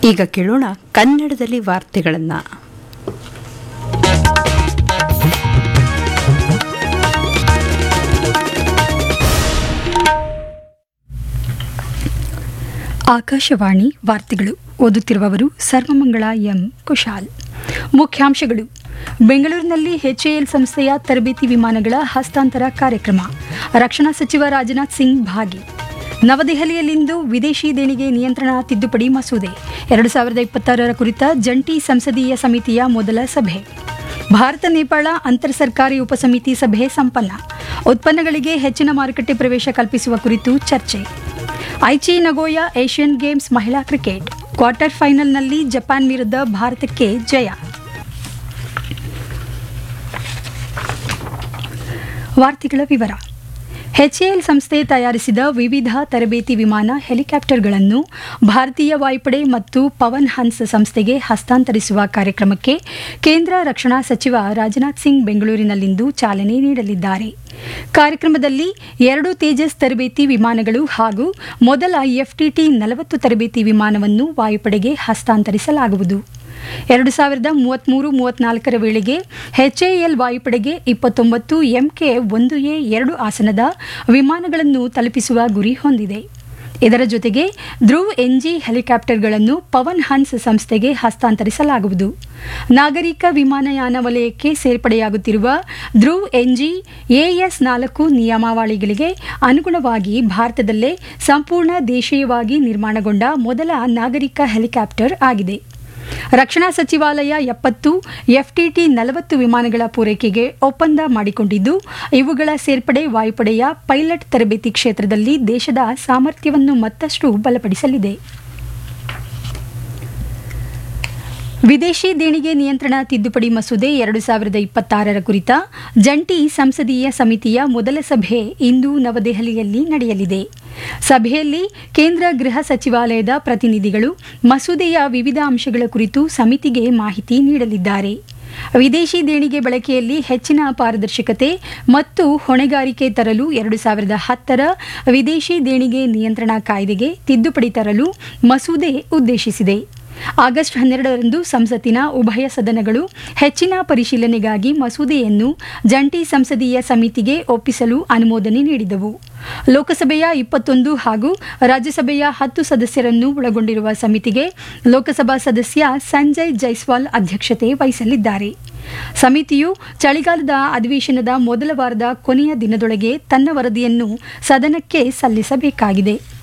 ಈಗ ಕೇಳೋಣ ಕನ್ನಡದಲ್ಲಿ ವಾರ್ತೆಗಳನ್ನು ಆಕಾಶವಾಣಿ ವಾರ್ತೆಗಳು ಓದುತ್ತಿರುವವರು ಸರ್ವಮಂಗಳ ಎಂ ಕುಶಾಲ್ ಮುಖ್ಯಾಂಶಗಳು ಬೆಂಗಳೂರಿನಲ್ಲಿ ಎಚ್ಎಎಲ್ ಸಂಸ್ಥೆಯ ತರಬೇತಿ ವಿಮಾನಗಳ ಹಸ್ತಾಂತರ ಕಾರ್ಯಕ್ರಮ ರಕ್ಷಣಾ ಸಚಿವ ರಾಜನಾಥ್ ಸಿಂಗ್ ಭಾಗಿ ನವದೆಹಲಿಯಲ್ಲಿಂದು ವಿದೇಶಿ ದೇಣಿಗೆ ನಿಯಂತ್ರಣ ತಿದ್ದುಪಡಿ ಮಸೂದೆ ಎರಡು ಸಾವಿರದ ಇಪ್ಪತ್ತಾರರ ಕುರಿತ ಜಂಟಿ ಸಂಸದೀಯ ಸಮಿತಿಯ ಮೊದಲ ಸಭೆ ಭಾರತ ನೇಪಾಳ ಅಂತರ್ ಸರ್ಕಾರಿ ಉಪಸಮಿತಿ ಸಭೆ ಸಂಪನ್ನ ಉತ್ಪನ್ನಗಳಿಗೆ ಹೆಚ್ಚಿನ ಮಾರುಕಟ್ಟೆ ಪ್ರವೇಶ ಕಲ್ಪಿಸುವ ಕುರಿತು ಚರ್ಚೆ ಐಚಿ ನಗೋಯಾ ಏಷ್ಯನ್ ಗೇಮ್ಸ್ ಮಹಿಳಾ ಕ್ರಿಕೆಟ್ ಕ್ವಾರ್ಟರ್ ಫೈನಲ್ನಲ್ಲಿ ಜಪಾನ್ ವಿರುದ್ಧ ಭಾರತಕ್ಕೆ ಜಯ ವಾರ್ತೆಗಳ ವಿವರ ಎಚ್ಎಎಲ್ ಸಂಸ್ಥೆ ತಯಾರಿಸಿದ ವಿವಿಧ ತರಬೇತಿ ವಿಮಾನ ಹೆಲಿಕಾಪ್ಟರ್ಗಳನ್ನು ಭಾರತೀಯ ವಾಯುಪಡೆ ಮತ್ತು ಪವನ್ ಹನ್ಸ್ ಸಂಸ್ಥೆಗೆ ಹಸ್ತಾಂತರಿಸುವ ಕಾರ್ಯಕ್ರಮಕ್ಕೆ ಕೇಂದ್ರ ರಕ್ಷಣಾ ಸಚಿವ ರಾಜನಾಥ್ ಸಿಂಗ್ ಬೆಂಗಳೂರಿನಲ್ಲಿಂದು ಚಾಲನೆ ನೀಡಲಿದ್ದಾರೆ ಕಾರ್ಯಕ್ರಮದಲ್ಲಿ ಎರಡು ತೇಜಸ್ ತರಬೇತಿ ವಿಮಾನಗಳು ಹಾಗೂ ಮೊದಲ ಎಫ್ಟಿಟಿ ನಲವತ್ತು ತರಬೇತಿ ವಿಮಾನವನ್ನು ವಾಯುಪಡೆಗೆ ಹಸ್ತಾಂತರಿಸಲಾಗುವುದು ಎರಡು ಸಾವಿರದ ಮೂವತ್ತ್ಮೂರು ಮೂವತ್ನಾಲ್ಕರ ವೇಳೆಗೆ ಎಚ್ಎಎಲ್ ವಾಯುಪಡೆಗೆ ಇಪ್ಪತ್ತೊಂಬತ್ತು ಎಂಕೆ ಒಂದು ಎ ಎರಡು ಆಸನದ ವಿಮಾನಗಳನ್ನು ತಲುಪಿಸುವ ಗುರಿ ಹೊಂದಿದೆ ಇದರ ಜೊತೆಗೆ ಧ್ರುವ್ ಎನ್ಜಿ ಹೆಲಿಕಾಪ್ಟರ್ಗಳನ್ನು ಪವನ್ ಹನ್ಸ್ ಸಂಸ್ಥೆಗೆ ಹಸ್ತಾಂತರಿಸಲಾಗುವುದು ನಾಗರಿಕ ವಿಮಾನಯಾನ ವಲಯಕ್ಕೆ ಸೇರ್ಪಡೆಯಾಗುತ್ತಿರುವ ಧ್ರುವ್ ಎನ್ಜಿ ಎಎಸ್ ನಾಲ್ಕು ನಿಯಮಾವಳಿಗಳಿಗೆ ಅನುಗುಣವಾಗಿ ಭಾರತದಲ್ಲೇ ಸಂಪೂರ್ಣ ದೇಶೀಯವಾಗಿ ನಿರ್ಮಾಣಗೊಂಡ ಮೊದಲ ನಾಗರಿಕ ಹೆಲಿಕಾಪ್ಟರ್ ಆಗಿದೆ ರಕ್ಷಣಾ ಸಚಿವಾಲಯ ಎಪ್ಪತ್ತು ಎಫ್ಟಿಟಿ ನಲವತ್ತು ವಿಮಾನಗಳ ಪೂರೈಕೆಗೆ ಒಪ್ಪಂದ ಮಾಡಿಕೊಂಡಿದ್ದು ಇವುಗಳ ಸೇರ್ಪಡೆ ವಾಯುಪಡೆಯ ಪೈಲಟ್ ತರಬೇತಿ ಕ್ಷೇತ್ರದಲ್ಲಿ ದೇಶದ ಸಾಮರ್ಥ್ಯವನ್ನು ಮತ್ತಷ್ಟು ಬಲಪಡಿಸಲಿದೆ ವಿದೇಶಿ ದೇಣಿಗೆ ನಿಯಂತ್ರಣ ತಿದ್ದುಪಡಿ ಮಸೂದೆ ಎರಡು ಸಾವಿರದ ಇಪ್ಪತ್ತಾರರ ಕುರಿತ ಜಂಟಿ ಸಂಸದೀಯ ಸಮಿತಿಯ ಮೊದಲ ಸಭೆ ಇಂದು ನವದೆಹಲಿಯಲ್ಲಿ ನಡೆಯಲಿದೆ ಸಭೆಯಲ್ಲಿ ಕೇಂದ್ರ ಗೃಹ ಸಚಿವಾಲಯದ ಪ್ರತಿನಿಧಿಗಳು ಮಸೂದೆಯ ವಿವಿಧ ಅಂಶಗಳ ಕುರಿತು ಸಮಿತಿಗೆ ಮಾಹಿತಿ ನೀಡಲಿದ್ದಾರೆ ವಿದೇಶಿ ದೇಣಿಗೆ ಬಳಕೆಯಲ್ಲಿ ಹೆಚ್ಚಿನ ಪಾರದರ್ಶಕತೆ ಮತ್ತು ಹೊಣೆಗಾರಿಕೆ ತರಲು ಎರಡು ಸಾವಿರದ ಹತ್ತರ ವಿದೇಶಿ ದೇಣಿಗೆ ನಿಯಂತ್ರಣ ಕಾಯ್ದೆಗೆ ತಿದ್ದುಪಡಿ ತರಲು ಮಸೂದೆ ಉದ್ದೇಶಿಸಿದೆ ಆಗಸ್ಟ್ ಹನ್ನೆರಡರಂದು ಸಂಸತ್ತಿನ ಉಭಯ ಸದನಗಳು ಹೆಚ್ಚಿನ ಪರಿಶೀಲನೆಗಾಗಿ ಮಸೂದೆಯನ್ನು ಜಂಟಿ ಸಂಸದೀಯ ಸಮಿತಿಗೆ ಒಪ್ಪಿಸಲು ಅನುಮೋದನೆ ನೀಡಿದವು ಲೋಕಸಭೆಯ ಇಪ್ಪತ್ತೊಂದು ಹಾಗೂ ರಾಜ್ಯಸಭೆಯ ಹತ್ತು ಸದಸ್ಯರನ್ನು ಒಳಗೊಂಡಿರುವ ಸಮಿತಿಗೆ ಲೋಕಸಭಾ ಸದಸ್ಯ ಸಂಜಯ್ ಜೈಸ್ವಾಲ್ ಅಧ್ಯಕ್ಷತೆ ವಹಿಸಲಿದ್ದಾರೆ ಸಮಿತಿಯು ಚಳಿಗಾಲದ ಅಧಿವೇಶನದ ಮೊದಲ ವಾರದ ಕೊನೆಯ ದಿನದೊಳಗೆ ತನ್ನ ವರದಿಯನ್ನು ಸದನಕ್ಕೆ ಸಲ್ಲಿಸಬೇಕಾಗಿದೆ